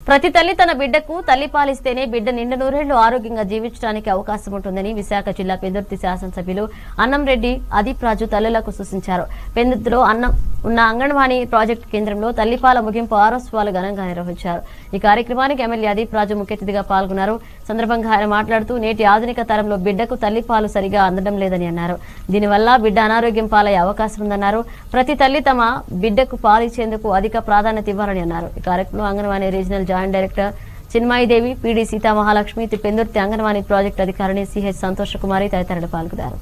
ప్రతి తల్లి తన బిడ్డకు తల్లి పాలిస్తేనే బిడ్డ నిండు నూరేళ్లు ఆరోగ్యంగా జీవించడానికి అవకాశం ఉంటుందని విశాఖ జిల్లా పెందుర్తి శాసనసభ్యులు అన్నంరెడ్డి అదీప్ రాజు తల్లులకు సూచించారు పెందుర్తిలో అన్నం ఉన్న అంగన్వాడీ ప్రాజెక్టు కేంద్రంలో తల్లిపాల ముగింపు ఆరోత్సవాలు ఘనంగా నిర్వహించారు ఈ కార్యక్రమానికి ఎమ్మెల్యే అదీప్ రాజు ముఖ్య అతిథిగా పాల్గొన్నారు సందర్భంగా ఆయన మాట్లాడుతూ నేటి ఆధునిక తరంలో బిడ్డకు తల్లిపాలు సరిగా అందడం లేదని అన్నారు దీనివల్ల బిడ్డ అనారోగ్యం పాలయ్యే అవకాశం ఉందన్నారు ప్రతి తల్లి తమ బిడ్డకు పాలిచ్చేందుకు అధిక ప్రాధాన్యత ఇవ్వాలని అన్నారు ఈ కార్యక్రమంలో Anganwadi regional joint director Chinmayidevi PD Seetha Mahalakshmi Pendurthi Anganwadi project అధికారిని సిహెచ్ సంతోష్ కుమారి తదితరులు పాల్గొన్నారు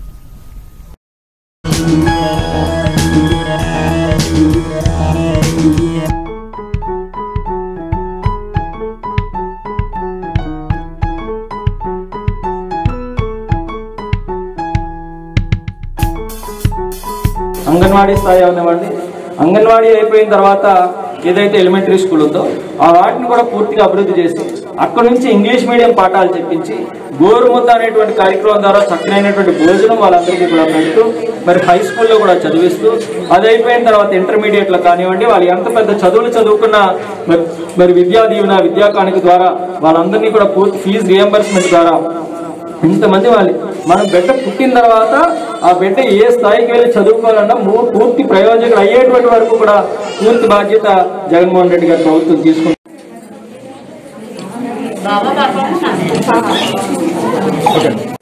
అంగన్వాడీ స్థాయి అవనివ్వండి అంగన్వాడీ అయిపోయిన తర్వాత ఏదైతే ఎలిమెంటరీ స్కూల్ ఉందో ఆ వాటిని కూడా పూర్తిగా అభివృద్ధి చేసి అక్కడ నుంచి ఇంగ్లీష్ మీడియం పాఠాలు చెప్పించి గోరుముద్ద అనేటువంటి కార్యక్రమం ద్వారా చక్కనైనటువంటి భోజనం వాళ్ళందరికీ కూడా పెడుతూ మరి హై స్కూల్లో కూడా చదివిస్తూ అది అయిపోయిన తర్వాత ఇంటర్మీడియట్లో కానివ్వండి వాళ్ళు ఎంత పెద్ద చదువులు చదువుకున్న మరి- మరి విద్యా దీవెన విద్యా కానుక ద్వారా వాళ్ళందరినీ కూడా పూర్తి ఫీజు రియంబర్స్మెంట్ ద్వారా ఇంతమంది వాళ్ళు మనం బిడ్డ పుట్టిన తర్వాత ఆ బిడ్డ ఏ స్థాయికి వెళ్ళి చదువుకోవాలన్నా మూ- పూర్తి ప్రయోజకులు అయ్యేటువంటి వరకు కూడా పూర్తి బాధ్యత జగన్మోహన్ రెడ్డి గారి ప్రభుత్వం తీసుకుంటుంది బాబా పాప